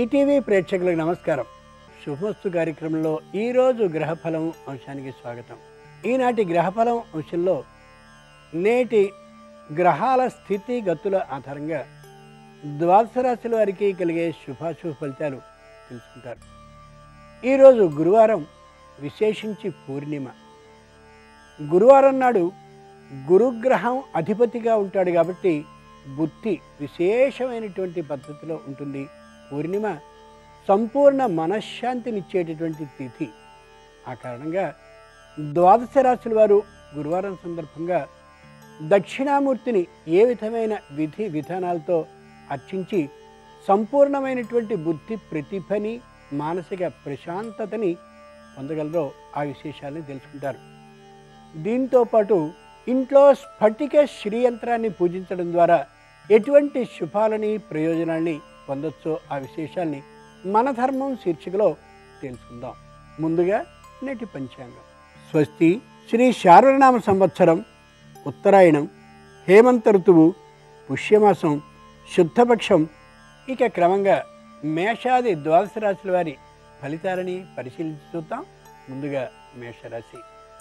ETV ప్రేక్షకులకు నమస్కారం శుభమస్తు కార్యక్రమంలో ఈరోజు గ్రహఫలం అంశానికి స్వాగతం ఈనాటి గ్రహఫలం అంశంలో నేటి గ్రహాల స్థితి గతుల ఆధారంగా ద్వాదశ రాశుల వారికి కలిగే శుభాశుభ ఫలితాలు తెలుసుకుంటారు ఈరోజు గురువారం విశేషించి పూర్ణిమ గురువారం నాడు గురుగ్రహం అధిపతిగా ఉంటాడు కాబట్టి బుద్ధి విశేషమైనటువంటి పద్ధతిలో ఉంటుంది పూర్ణిమ సంపూర్ణ మనశ్శాంతినిచ్చేటటువంటి తిథి ఆ కారణంగా ద్వాదశ రాశుల వారు గురువారం సందర్భంగా దక్షిణామూర్తిని ఏ విధమైన విధి విధానాలతో అర్చించి సంపూర్ణమైనటువంటి బుద్ధి ప్రతిభని మానసిక ప్రశాంతతని పొందగలరో ఆ విశేషాలని తెలుసుకుంటారు దీంతో పాటు ఇంట్లో స్ఫటిక శ్రీయంత్రాన్ని పూజించడం ద్వారా ఎటువంటి శుభాలని ప్రయోజనాల్ని పొందొచ్చో ఆ విశేషాల్ని మన ధర్మం శీర్షికలో తెలుసుకుందాం ముందుగా నేటి పంచాంగం స్వస్తి శ్రీ శార్వనామ సంవత్సరం ఉత్తరాయణం హేమంత ఋతువు పుష్యమాసం శుద్ధపక్షం ఇక క్రమంగా మేషాది ద్వాదశ రాశుల వారి ఫలితాలని పరిశీలించి చూద్దాం ముందుగా మేషరాశి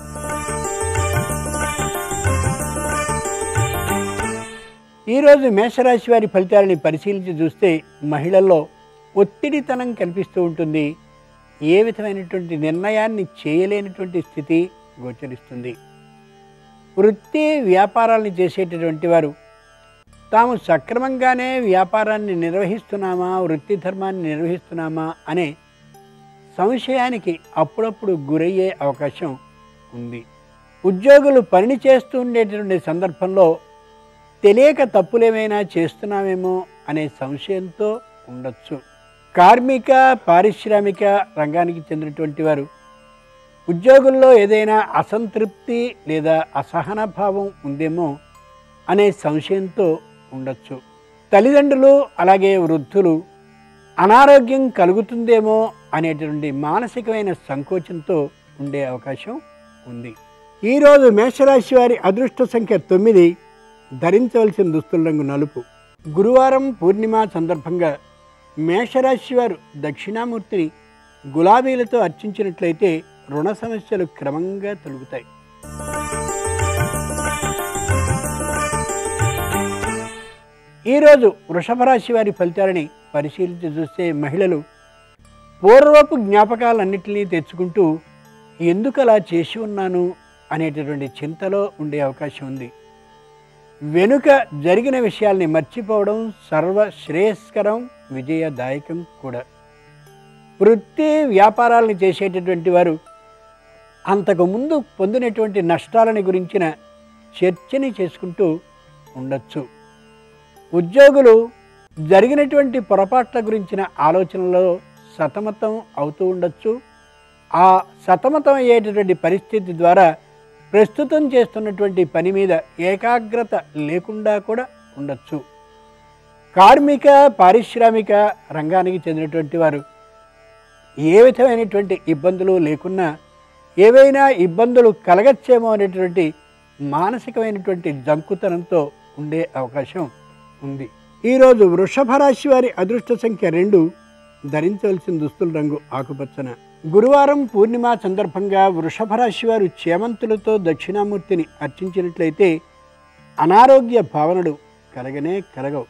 ఈరోజు మేషరాశి వారి ఫలితాలని పరిశీలించి చూస్తే మహిళల్లో ఒత్తిడితనం కనిపిస్తూ ఉంటుంది ఏ విధమైనటువంటి నిర్ణయాన్ని చేయలేనటువంటి స్థితి గోచరిస్తుంది వృత్తి వ్యాపారాలను చేసేటటువంటి వారు తాము సక్రమంగానే వ్యాపారాన్ని నిర్వహిస్తున్నామా వృత్తి ధర్మాన్ని నిర్వహిస్తున్నామా అనే సంశయానికి అప్పుడప్పుడు గురయ్యే అవకాశం ఉంది ఉద్యోగులు పని చేస్తూ ఉండేటటువంటి సందర్భంలో తెలియక తప్పులేమైనా చేస్తున్నామేమో అనే సంశయంతో ఉండొచ్చు కార్మిక పారిశ్రామిక రంగానికి చెందినటువంటి వారు ఉద్యోగుల్లో ఏదైనా అసంతృప్తి లేదా అసహన భావం ఉందేమో అనే సంశయంతో ఉండొచ్చు తల్లిదండ్రులు అలాగే వృద్ధులు అనారోగ్యం కలుగుతుందేమో అనేటువంటి మానసికమైన సంకోచంతో ఉండే అవకాశం ఉంది ఈరోజు మేషరాశి వారి అదృష్ట సంఖ్య తొమ్మిది ధరించవలసిన దుస్తుల రంగు నలుపు గురువారం పూర్ణిమ సందర్భంగా మేషరాశి వారు దక్షిణామూర్తిని గులాబీలతో అర్చించినట్లయితే రుణ సమస్యలు క్రమంగా తొలుగుతాయి ఈరోజు వృషభ రాశి వారి ఫలితాలని పరిశీలించి చూస్తే మహిళలు పూర్వపు జ్ఞాపకాలన్నింటినీ తెచ్చుకుంటూ ఎందుకు అలా చేసి ఉన్నాను అనేటటువంటి చింతలో ఉండే అవకాశం ఉంది వెనుక జరిగిన విషయాల్ని మర్చిపోవడం సర్వ శ్రేయస్కరం విజయదాయకం కూడా వృత్తి వ్యాపారాలను చేసేటటువంటి వారు అంతకు ముందు పొందినటువంటి నష్టాలని గురించిన చర్చని చేసుకుంటూ ఉండొచ్చు ఉద్యోగులు జరిగినటువంటి పొరపాట్ల గురించిన ఆలోచనలో సతమతం అవుతూ ఉండొచ్చు ఆ సతమతం అయ్యేటటువంటి పరిస్థితి ద్వారా ప్రస్తుతం చేస్తున్నటువంటి పని మీద ఏకాగ్రత లేకుండా కూడా ఉండొచ్చు కార్మిక పారిశ్రామిక రంగానికి చెందినటువంటి వారు ఏ విధమైనటువంటి ఇబ్బందులు లేకున్నా ఏవైనా ఇబ్బందులు కలగచ్చేమో అనేటువంటి మానసికమైనటువంటి జంకుతనంతో ఉండే అవకాశం ఉంది ఈరోజు వృషభ రాశి వారి అదృష్ట సంఖ్య రెండు ధరించవలసిన దుస్తుల రంగు ఆకుపచ్చన గురువారం పూర్ణిమ సందర్భంగా వృషభ రాశి వారు చేమంతులతో దక్షిణామూర్తిని అర్చించినట్లయితే అనారోగ్య భావనలు కలగనే కలగవు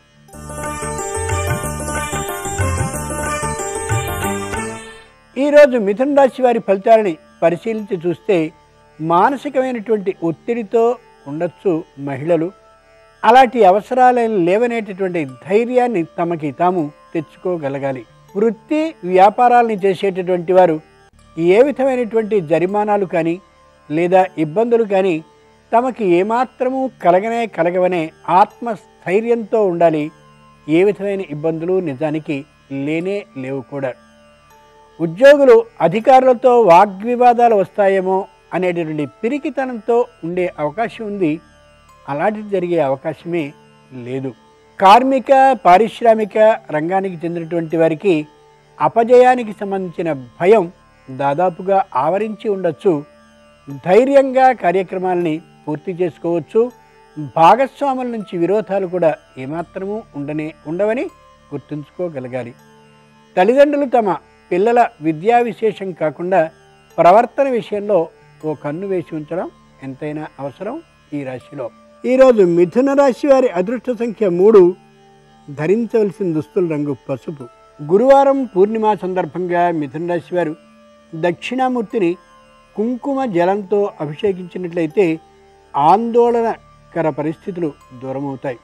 ఈరోజు మిథున రాశి వారి ఫలితాలని పరిశీలించి చూస్తే మానసికమైనటువంటి ఒత్తిడితో ఉండొచ్చు మహిళలు అలాంటి అవసరాలను లేవనేటటువంటి ధైర్యాన్ని తమకి తాము తెచ్చుకోగలగాలి వృత్తి వ్యాపారాలని చేసేటటువంటి వారు ఏ విధమైనటువంటి జరిమానాలు కానీ లేదా ఇబ్బందులు కానీ తమకి ఏమాత్రము కలగనే కలగవనే ఆత్మస్థైర్యంతో ఉండాలి ఏ విధమైన ఇబ్బందులు నిజానికి లేనే లేవు కూడా ఉద్యోగులు అధికారులతో వాగ్వివాదాలు వస్తాయేమో అనేటటువంటి పిరికితనంతో ఉండే అవకాశం ఉంది అలాంటిది జరిగే అవకాశమే లేదు కార్మిక పారిశ్రామిక రంగానికి చెందినటువంటి వారికి అపజయానికి సంబంధించిన భయం దాదాపుగా ఆవరించి ఉండొచ్చు ధైర్యంగా కార్యక్రమాలని పూర్తి చేసుకోవచ్చు భాగస్వాముల నుంచి విరోధాలు కూడా ఏమాత్రము ఉండనే ఉండవని గుర్తుంచుకోగలగాలి తల్లిదండ్రులు తమ పిల్లల విద్యా విశేషం కాకుండా ప్రవర్తన విషయంలో ఓ కన్ను వేసి ఉంచడం ఎంతైనా అవసరం ఈ రాశిలో ఈరోజు మిథున రాశి వారి అదృష్ట సంఖ్య మూడు ధరించవలసిన దుస్తుల రంగు పసుపు గురువారం పూర్ణిమ సందర్భంగా మిథున రాశి వారు దక్షిణామూర్తిని కుంకుమ జలంతో అభిషేకించినట్లయితే ఆందోళనకర పరిస్థితులు దూరమవుతాయి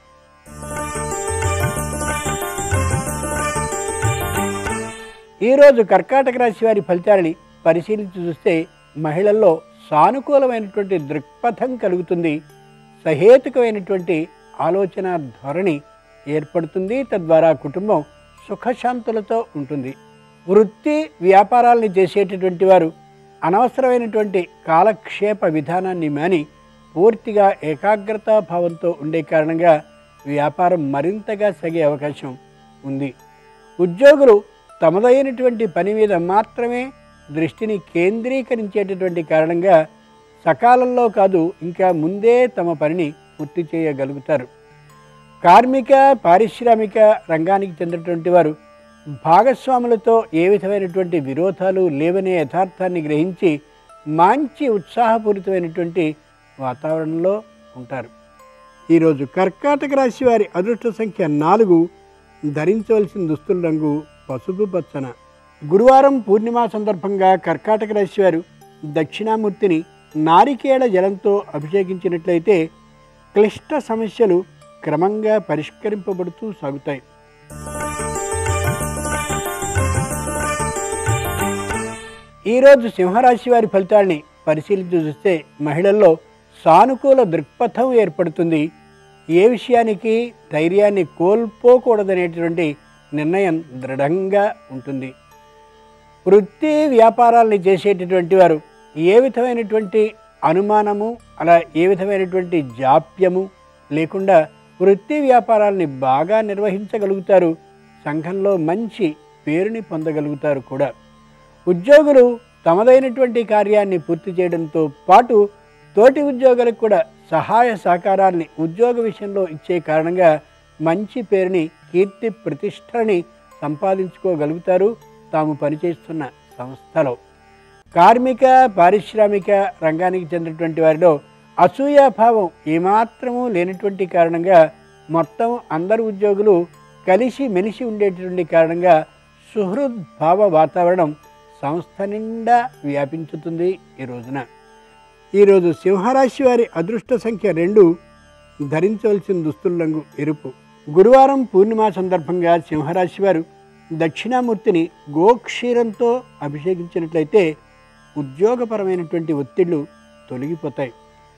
ఈరోజు కర్కాటక రాశి వారి ఫలితాలని పరిశీలించి చూస్తే మహిళల్లో సానుకూలమైనటువంటి దృక్పథం కలుగుతుంది సహేతుకమైనటువంటి ఆలోచన ధోరణి ఏర్పడుతుంది తద్వారా కుటుంబం సుఖశాంతులతో ఉంటుంది వృత్తి వ్యాపారాలను చేసేటటువంటి వారు అనవసరమైనటువంటి కాలక్షేప విధానాన్ని మాని పూర్తిగా ఏకాగ్రతా భావంతో ఉండే కారణంగా వ్యాపారం మరింతగా సాగే అవకాశం ఉంది ఉద్యోగులు తమదైనటువంటి పని మీద మాత్రమే దృష్టిని కేంద్రీకరించేటటువంటి కారణంగా సకాలంలో కాదు ఇంకా ముందే తమ పనిని పూర్తి చేయగలుగుతారు కార్మిక పారిశ్రామిక రంగానికి చెందినటువంటి వారు భాగస్వాములతో ఏ విధమైనటువంటి విరోధాలు లేవనే యథార్థాన్ని గ్రహించి మంచి ఉత్సాహపూరితమైనటువంటి వాతావరణంలో ఉంటారు ఈరోజు కర్కాటక రాశి వారి అదృష్ట సంఖ్య నాలుగు ధరించవలసిన దుస్తుల రంగు పసుపు పచ్చన గురువారం పూర్ణిమ సందర్భంగా కర్కాటక రాశి వారు దక్షిణామూర్తిని నారికేళ జలంతో అభిషేకించినట్లయితే క్లిష్ట సమస్యలు క్రమంగా పరిష్కరింపబడుతూ సాగుతాయి ఈరోజు సింహరాశి వారి ఫలితాల్ని పరిశీలించి చూస్తే మహిళల్లో సానుకూల దృక్పథం ఏర్పడుతుంది ఏ విషయానికి ధైర్యాన్ని కోల్పోకూడదనేటువంటి నిర్ణయం దృఢంగా ఉంటుంది వృత్తి వ్యాపారాలని చేసేటటువంటి వారు ఏ విధమైనటువంటి అనుమానము అలా ఏ విధమైనటువంటి జాప్యము లేకుండా వృత్తి వ్యాపారాల్ని బాగా నిర్వహించగలుగుతారు సంఘంలో మంచి పేరుని పొందగలుగుతారు కూడా ఉద్యోగులు తమదైనటువంటి కార్యాన్ని పూర్తి చేయడంతో పాటు తోటి ఉద్యోగులకు కూడా సహాయ సహకారాల్ని ఉద్యోగ విషయంలో ఇచ్చే కారణంగా మంచి పేరుని కీర్తి ప్రతిష్టని సంపాదించుకోగలుగుతారు తాము పనిచేస్తున్న సంస్థలో కార్మిక పారిశ్రామిక రంగానికి చెందినటువంటి వారిలో అసూయాభావం ఏమాత్రము లేనటువంటి కారణంగా మొత్తం అందరు ఉద్యోగులు కలిసి మెలిసి ఉండేటటువంటి కారణంగా సుహృద్భావ వాతావరణం సంస్థ నిండా వ్యాపించుతుంది ఈ రోజున ఈరోజు సింహరాశి వారి అదృష్ట సంఖ్య రెండు ధరించవలసిన దుస్తుల రంగు ఎరుపు గురువారం పూర్ణిమ సందర్భంగా సింహరాశి వారు దక్షిణామూర్తిని గోక్షీరంతో అభిషేకించినట్లయితే ఉద్యోగపరమైనటువంటి ఒత్తిళ్లు తొలగిపోతాయి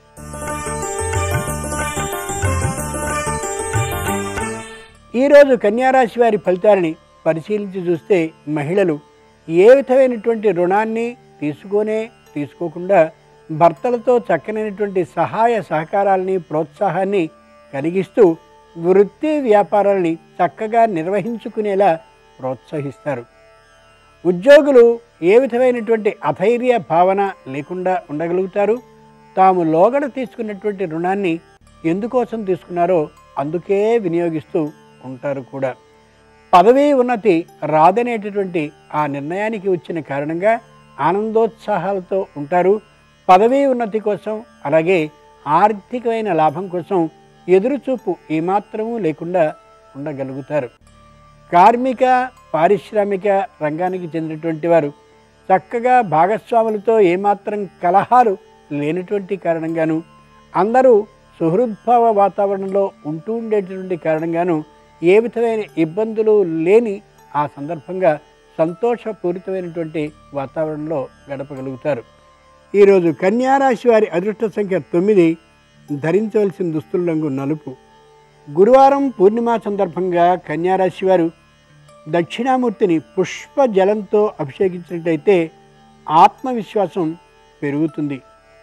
ఈరోజు కన్యారాశి వారి ఫలితాలని పరిశీలించి చూస్తే మహిళలు ఏ విధమైనటువంటి రుణాన్ని తీసుకొనే తీసుకోకుండా భర్తలతో చక్కనైనటువంటి సహాయ సహకారాలని ప్రోత్సాహాన్ని కలిగిస్తూ వృత్తి వ్యాపారాల్ని చక్కగా నిర్వహించుకునేలా ప్రోత్సహిస్తారు ఉద్యోగులు ఏ విధమైనటువంటి అధైర్య భావన లేకుండా ఉండగలుగుతారు తాము లోగడ తీసుకున్నటువంటి రుణాన్ని ఎందుకోసం తీసుకున్నారో అందుకే వినియోగిస్తూ ఉంటారు కూడా పదవీ ఉన్నతి రాదనేటటువంటి ఆ నిర్ణయానికి వచ్చిన కారణంగా ఆనందోత్సాహాలతో ఉంటారు పదవీ ఉన్నతి కోసం అలాగే ఆర్థికమైన లాభం కోసం ఎదురుచూపు ఏమాత్రమూ లేకుండా ఉండగలుగుతారు కార్మిక పారిశ్రామిక రంగానికి చెందినటువంటి వారు చక్కగా భాగస్వాములతో ఏమాత్రం కలహాలు లేనటువంటి కారణంగాను అందరూ సుహృద్భావ వాతావరణంలో ఉంటూ ఉండేటటువంటి కారణంగాను ఏ విధమైన ఇబ్బందులు లేని ఆ సందర్భంగా సంతోషపూరితమైనటువంటి వాతావరణంలో గడపగలుగుతారు ఈరోజు కన్యారాశి వారి అదృష్ట సంఖ్య తొమ్మిది ధరించవలసిన దుస్తుల రంగు నలుపు గురువారం పూర్ణిమ సందర్భంగా కన్యారాశి వారు దక్షిణామూర్తిని పుష్ప జలంతో అభిషేకించినట్లయితే ఆత్మవిశ్వాసం పెరుగుతుంది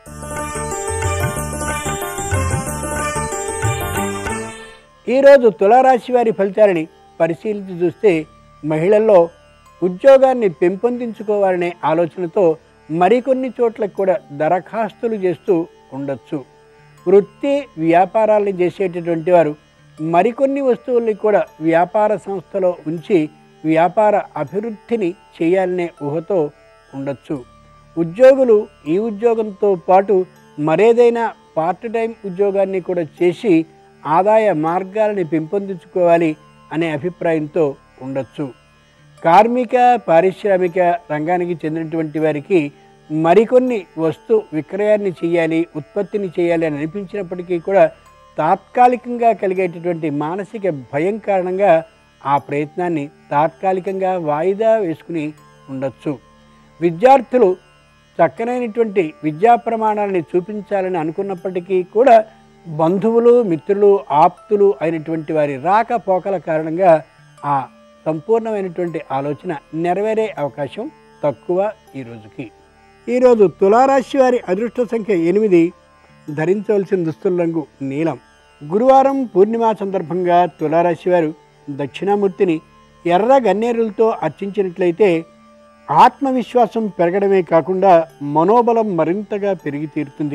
ఈరోజు తులారాశి వారి ఫలితాలని పరిశీలించి చూస్తే మహిళల్లో ఉద్యోగాన్ని పెంపొందించుకోవాలనే ఆలోచనతో మరికొన్ని చోట్లకు కూడా దరఖాస్తులు చేస్తూ ఉండొచ్చు వృత్తి వ్యాపారాలను చేసేటటువంటి వారు మరికొన్ని వస్తువుల్ని కూడా వ్యాపార సంస్థలో ఉంచి వ్యాపార అభివృద్ధిని చేయాలనే ఊహతో ఉండొచ్చు ఉద్యోగులు ఈ ఉద్యోగంతో పాటు మరేదైనా పార్ట్ టైం ఉద్యోగాన్ని కూడా చేసి ఆదాయ మార్గాలని పెంపొందించుకోవాలి అనే అభిప్రాయంతో ఉండొచ్చు కార్మిక పారిశ్రామిక రంగానికి చెందినటువంటి వారికి మరికొన్ని వస్తు విక్రయాన్ని చేయాలి ఉత్పత్తిని చేయాలి అని అనిపించినప్పటికీ కూడా తాత్కాలికంగా కలిగేటటువంటి మానసిక భయం కారణంగా ఆ ప్రయత్నాన్ని తాత్కాలికంగా వాయిదా వేసుకుని ఉండొచ్చు విద్యార్థులు చక్కనైనటువంటి విద్యా ప్రమాణాలని చూపించాలని అనుకున్నప్పటికీ కూడా బంధువులు మిత్రులు ఆప్తులు అయినటువంటి వారి రాకపోకల కారణంగా ఆ సంపూర్ణమైనటువంటి ఆలోచన నెరవేరే అవకాశం తక్కువ ఈ రోజుకి ఈరోజు తులారాశి వారి అదృష్ట సంఖ్య ఎనిమిది ధరించవలసిన దుస్తుల రంగు నీలం గురువారం పూర్ణిమ సందర్భంగా తులారాశి వారు దక్షిణామూర్తిని ఎర్ర గన్నేరులతో అర్చించినట్లయితే ఆత్మవిశ్వాసం పెరగడమే కాకుండా మనోబలం మరింతగా పెరిగి తీరుతుంది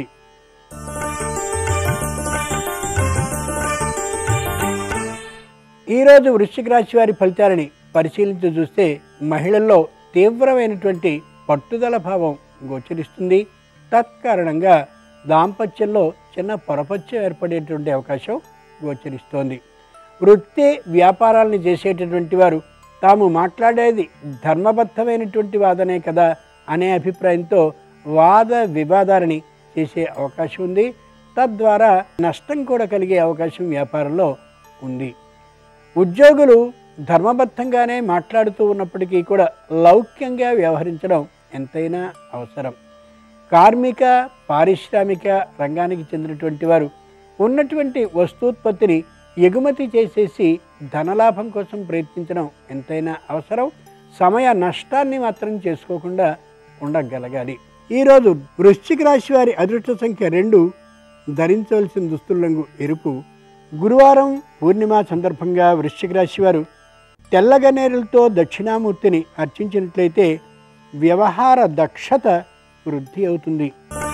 ఈరోజు వృశ్చిక రాశి వారి ఫలితాలని పరిశీలించి చూస్తే మహిళల్లో తీవ్రమైనటువంటి పట్టుదల భావం గోచరిస్తుంది తత్కారణంగా దాంపత్యంలో చిన్న పొరపత్యం ఏర్పడేటువంటి అవకాశం గోచరిస్తోంది వృత్తి వ్యాపారాలను చేసేటటువంటి వారు తాము మాట్లాడేది ధర్మబద్ధమైనటువంటి వాదనే కదా అనే అభిప్రాయంతో వాద వివాదాలని చేసే అవకాశం ఉంది తద్వారా నష్టం కూడా కలిగే అవకాశం వ్యాపారంలో ఉంది ఉద్యోగులు ధర్మబద్ధంగానే మాట్లాడుతూ ఉన్నప్పటికీ కూడా లౌక్యంగా వ్యవహరించడం ఎంతైనా అవసరం కార్మిక పారిశ్రామిక రంగానికి చెందినటువంటి వారు ఉన్నటువంటి వస్తూత్పత్తిని ఎగుమతి చేసేసి ధనలాభం కోసం ప్రయత్నించడం ఎంతైనా అవసరం సమయ నష్టాన్ని మాత్రం చేసుకోకుండా ఉండగలగాలి ఈరోజు వృశ్చిక రాశి వారి అదృష్ట సంఖ్య రెండు ధరించవలసిన దుస్తుల రంగు ఎరుపు గురువారం పూర్ణిమ సందర్భంగా వృశ్చిక రాశి వారు తెల్లగనేరులతో దక్షిణామూర్తిని అర్చించినట్లయితే వ్యవహార దక్షత వృద్ధి అవుతుంది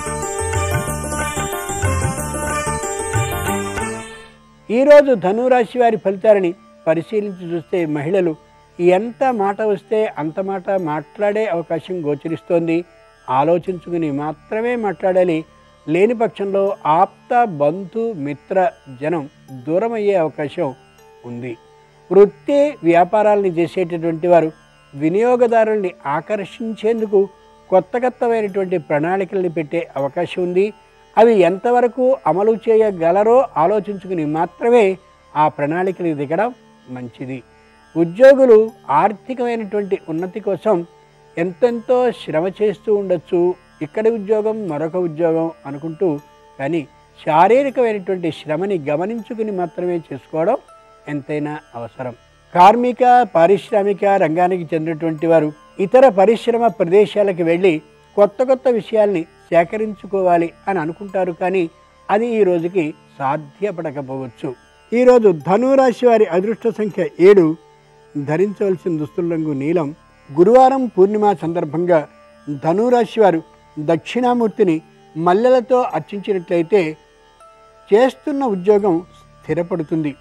ఈరోజు ధనురాశి వారి ఫలితాలని పరిశీలించి చూస్తే మహిళలు ఎంత మాట వస్తే అంత మాట మాట్లాడే అవకాశం గోచరిస్తోంది ఆలోచించుకుని మాత్రమే మాట్లాడాలి లేని పక్షంలో ఆప్త బంధు మిత్ర జనం దూరం అయ్యే అవకాశం ఉంది వృత్తి వ్యాపారాలని చేసేటటువంటి వారు వినియోగదారుల్ని ఆకర్షించేందుకు కొత్త కొత్తమైనటువంటి ప్రణాళికల్ని పెట్టే అవకాశం ఉంది అవి ఎంతవరకు అమలు చేయగలరో ఆలోచించుకుని మాత్రమే ఆ ప్రణాళికలు దిగడం మంచిది ఉద్యోగులు ఆర్థికమైనటువంటి ఉన్నతి కోసం ఎంతెంతో శ్రమ చేస్తూ ఉండొచ్చు ఇక్కడి ఉద్యోగం మరొక ఉద్యోగం అనుకుంటూ కానీ శారీరకమైనటువంటి శ్రమని గమనించుకుని మాత్రమే చేసుకోవడం ఎంతైనా అవసరం కార్మిక పారిశ్రామిక రంగానికి చెందినటువంటి వారు ఇతర పరిశ్రమ ప్రదేశాలకు వెళ్ళి కొత్త కొత్త విషయాల్ని సేకరించుకోవాలి అని అనుకుంటారు కానీ అది ఈ రోజుకి సాధ్యపడకపోవచ్చు ఈరోజు ధనురాశి వారి అదృష్ట సంఖ్య ఏడు ధరించవలసిన దుస్తుల రంగు నీలం గురువారం పూర్ణిమ సందర్భంగా ధనురాశి వారు దక్షిణామూర్తిని మల్లెలతో అర్చించినట్లయితే చేస్తున్న ఉద్యోగం స్థిరపడుతుంది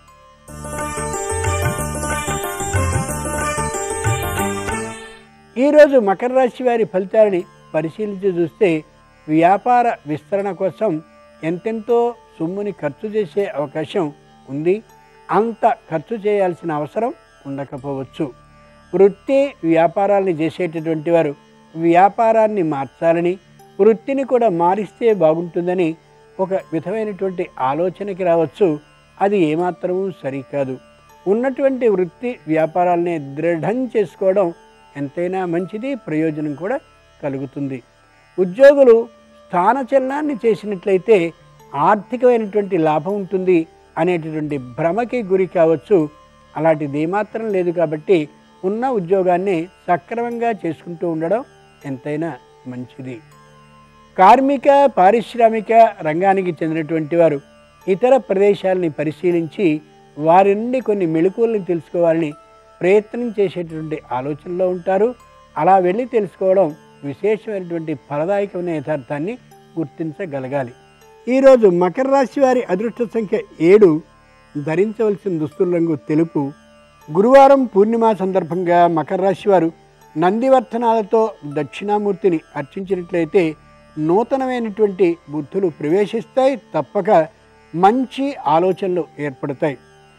ఈరోజు మకర రాశి వారి ఫలితాలని పరిశీలించి చూస్తే వ్యాపార విస్తరణ కోసం ఎంతెంతో సొమ్ముని ఖర్చు చేసే అవకాశం ఉంది అంత ఖర్చు చేయాల్సిన అవసరం ఉండకపోవచ్చు వృత్తి వ్యాపారాల్ని చేసేటటువంటి వారు వ్యాపారాన్ని మార్చాలని వృత్తిని కూడా మారిస్తే బాగుంటుందని ఒక విధమైనటువంటి ఆలోచనకి రావచ్చు అది ఏమాత్రమూ సరికాదు ఉన్నటువంటి వృత్తి వ్యాపారాల్ని దృఢం చేసుకోవడం ఎంతైనా మంచిది ప్రయోజనం కూడా కలుగుతుంది ఉద్యోగులు స్థానచలనాన్ని చేసినట్లయితే ఆర్థికమైనటువంటి లాభం ఉంటుంది అనేటటువంటి భ్రమకి గురి కావచ్చు అలాంటిది ఏమాత్రం లేదు కాబట్టి ఉన్న ఉద్యోగాన్ని సక్రమంగా చేసుకుంటూ ఉండడం ఎంతైనా మంచిది కార్మిక పారిశ్రామిక రంగానికి చెందినటువంటి వారు ఇతర ప్రదేశాలని పరిశీలించి వారి నుండి కొన్ని మెళుకువల్ని తెలుసుకోవాలని ప్రయత్నం చేసేటటువంటి ఆలోచనలో ఉంటారు అలా వెళ్ళి తెలుసుకోవడం విశేషమైనటువంటి ఫలదాయకమైన యథార్థాన్ని గుర్తించగలగాలి ఈరోజు మకర రాశి వారి అదృష్ట సంఖ్య ఏడు ధరించవలసిన దుస్తుల రంగు తెలుపు గురువారం పూర్ణిమ సందర్భంగా మకర రాశి వారు నందివర్ధనాలతో దక్షిణామూర్తిని అర్చించినట్లయితే నూతనమైనటువంటి బుద్ధులు ప్రవేశిస్తాయి తప్పక మంచి ఆలోచనలు ఏర్పడతాయి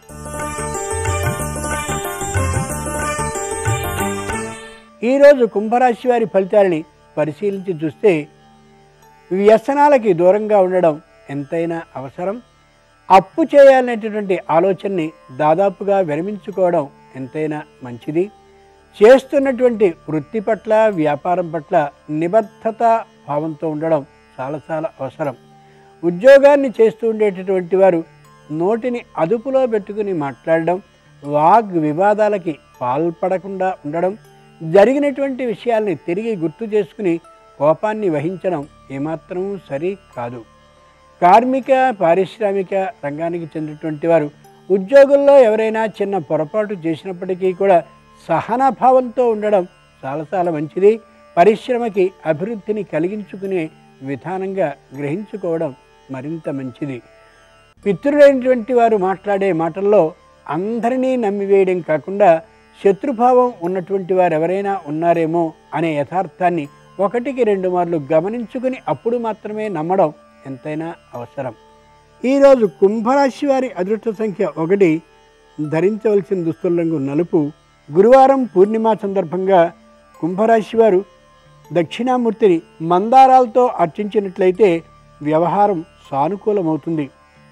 ఈరోజు కుంభరాశి వారి ఫలితాలని పరిశీలించి చూస్తే వ్యసనాలకి దూరంగా ఉండడం ఎంతైనా అవసరం అప్పు చేయాలనేటటువంటి ఆలోచనని దాదాపుగా విరమించుకోవడం ఎంతైనా మంచిది చేస్తున్నటువంటి వృత్తి పట్ల వ్యాపారం పట్ల నిబద్ధత భావంతో ఉండడం చాలా చాలా అవసరం ఉద్యోగాన్ని చేస్తూ ఉండేటటువంటి వారు నోటిని అదుపులో పెట్టుకుని మాట్లాడడం వాగ్ వివాదాలకి పాల్పడకుండా ఉండడం జరిగినటువంటి విషయాల్ని తిరిగి గుర్తు చేసుకుని కోపాన్ని వహించడం ఏమాత్రం సరి కాదు కార్మిక పారిశ్రామిక రంగానికి చెందినటువంటి వారు ఉద్యోగుల్లో ఎవరైనా చిన్న పొరపాటు చేసినప్పటికీ కూడా సహనభావంతో ఉండడం చాలా చాలా మంచిది పరిశ్రమకి అభివృద్ధిని కలిగించుకునే విధానంగా గ్రహించుకోవడం మరింత మంచిది పితృడైనటువంటి వారు మాట్లాడే మాటల్లో అందరినీ నమ్మివేయడం కాకుండా శత్రుభావం ఉన్నటువంటి వారు ఎవరైనా ఉన్నారేమో అనే యథార్థాన్ని ఒకటికి రెండు మార్లు గమనించుకుని అప్పుడు మాత్రమే నమ్మడం ఎంతైనా అవసరం ఈరోజు కుంభరాశి వారి అదృష్ట సంఖ్య ఒకటి ధరించవలసిన దుస్తుల రంగు నలుపు గురువారం పూర్ణిమ సందర్భంగా కుంభరాశి వారు దక్షిణామూర్తిని మందారాలతో అర్చించినట్లయితే వ్యవహారం సానుకూలమవుతుంది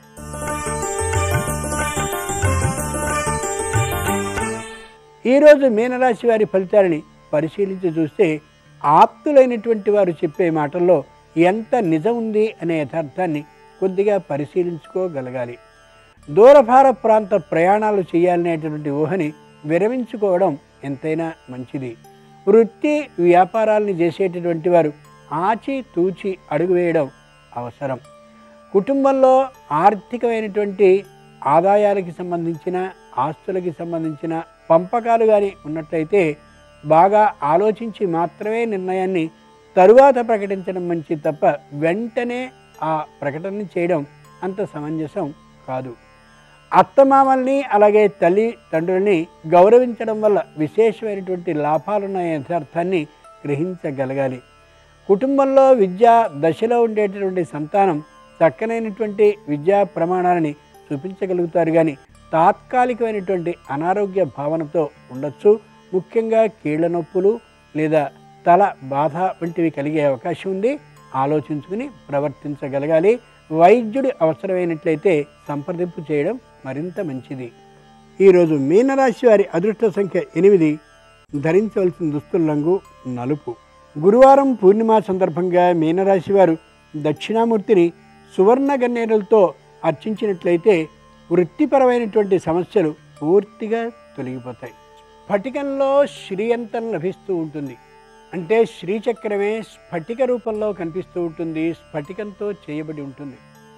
ఈరోజు మీనరాశి వారి ఫలితాలని పరిశీలించి చూస్తే ఆప్తులైనటువంటి వారు చెప్పే మాటల్లో ఎంత నిజం ఉంది అనే యథార్థాన్ని కొద్దిగా పరిశీలించుకోగలగాలి దూరభార ప్రాంత ప్రయాణాలు చేయాలనేటువంటి ఊహని విరమించుకోవడం ఎంతైనా మంచిది వృత్తి వ్యాపారాలను చేసేటటువంటి వారు ఆచి తూచి అడుగు వేయడం అవసరం కుటుంబంలో ఆర్థికమైనటువంటి ఆదాయాలకి సంబంధించిన ఆస్తులకి సంబంధించిన పంపకాలు కానీ ఉన్నట్లయితే బాగా ఆలోచించి మాత్రమే నిర్ణయాన్ని తరువాత ప్రకటించడం మంచిది తప్ప వెంటనే ఆ ప్రకటన చేయడం అంత సమంజసం కాదు అత్తమామల్ని అలాగే తల్లి తండ్రుల్ని గౌరవించడం వల్ల విశేషమైనటువంటి లాభాలున్న యథార్థాన్ని గ్రహించగలగాలి కుటుంబంలో విద్యా దశలో ఉండేటటువంటి సంతానం చక్కనైనటువంటి విద్యా ప్రమాణాలని చూపించగలుగుతారు కానీ తాత్కాలికమైనటువంటి అనారోగ్య భావనతో ఉండొచ్చు ముఖ్యంగా కీళ్ల నొప్పులు లేదా తల బాధ వంటివి కలిగే అవకాశం ఉంది ఆలోచించుకుని ప్రవర్తించగలగాలి వైద్యుడి అవసరమైనట్లయితే సంప్రదింపు చేయడం మరింత మంచిది ఈరోజు మీనరాశి వారి అదృష్ట సంఖ్య ఎనిమిది ధరించవలసిన దుస్తుల రంగు నలుపు గురువారం పూర్ణిమ సందర్భంగా మీనరాశి వారు దక్షిణామూర్తిని సువర్ణ గన్నేరులతో అర్చించినట్లయితే వృత్తిపరమైనటువంటి సమస్యలు పూర్తిగా తొలగిపోతాయి స్ఫటికంలో శ్రీయంతం లభిస్తూ ఉంటుంది అంటే శ్రీచక్రమే స్ఫటిక రూపంలో కనిపిస్తూ ఉంటుంది స్ఫటికంతో చేయబడి ఉంటుంది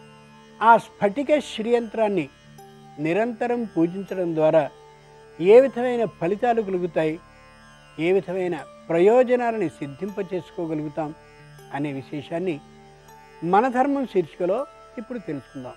ఆ స్ఫటిక శ్రీయంత్రాన్ని నిరంతరం పూజించడం ద్వారా ఏ విధమైన ఫలితాలు కలుగుతాయి ఏ విధమైన ప్రయోజనాలని సిద్ధింప చేసుకోగలుగుతాం అనే విశేషాన్ని మన ధర్మం శీర్షికలో ఇప్పుడు తెలుసుకుందాం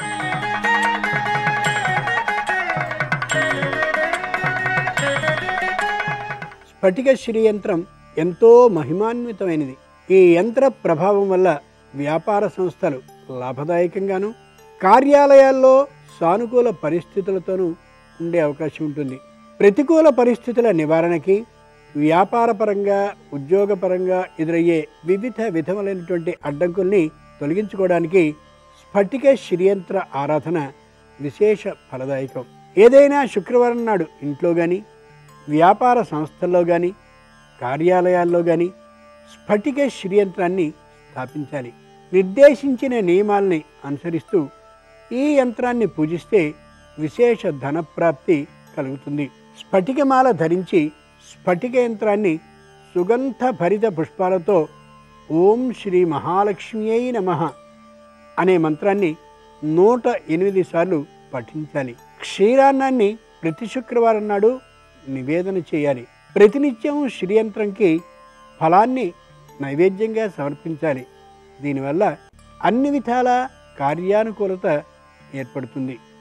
స్ఫటిక శ్రీ యంత్రం ఎంతో మహిమాన్వితమైనది ఈ యంత్ర ప్రభావం వల్ల వ్యాపార సంస్థలు లాభదాయకంగాను కార్యాలయాల్లో సానుకూల పరిస్థితులతోనూ ఉండే అవకాశం ఉంటుంది ప్రతికూల పరిస్థితుల నివారణకి వ్యాపారపరంగా ఉద్యోగపరంగా ఎదురయ్యే వివిధ విధములైనటువంటి అడ్డంకుల్ని తొలగించుకోవడానికి స్ఫటిక శ్రీయంత్ర ఆరాధన విశేష ఫలదాయకం ఏదైనా శుక్రవారం నాడు ఇంట్లో కానీ వ్యాపార సంస్థల్లో కానీ కార్యాలయాల్లో కానీ స్ఫటిక శ్రీయంత్రాన్ని స్థాపించాలి నిర్దేశించిన నియమాల్ని అనుసరిస్తూ ఈ యంత్రాన్ని పూజిస్తే విశేష ధనప్రాప్తి కలుగుతుంది స్ఫటికమాల ధరించి స్ఫటిక యంత్రాన్ని సుగంధ భరిత పుష్పాలతో ఓం శ్రీ మహాలక్ష్మ్యై నమః అనే మంత్రాన్ని నూట ఎనిమిది సార్లు పఠించాలి క్షీరాన్నాన్ని ప్రతి శుక్రవారం నాడు నివేదన చేయాలి ప్రతినిత్యం శ్రీయంత్రంకి ఫలాన్ని నైవేద్యంగా సమర్పించాలి దీనివల్ల అన్ని విధాల కార్యానుకూలత ఏర్పడుతుంది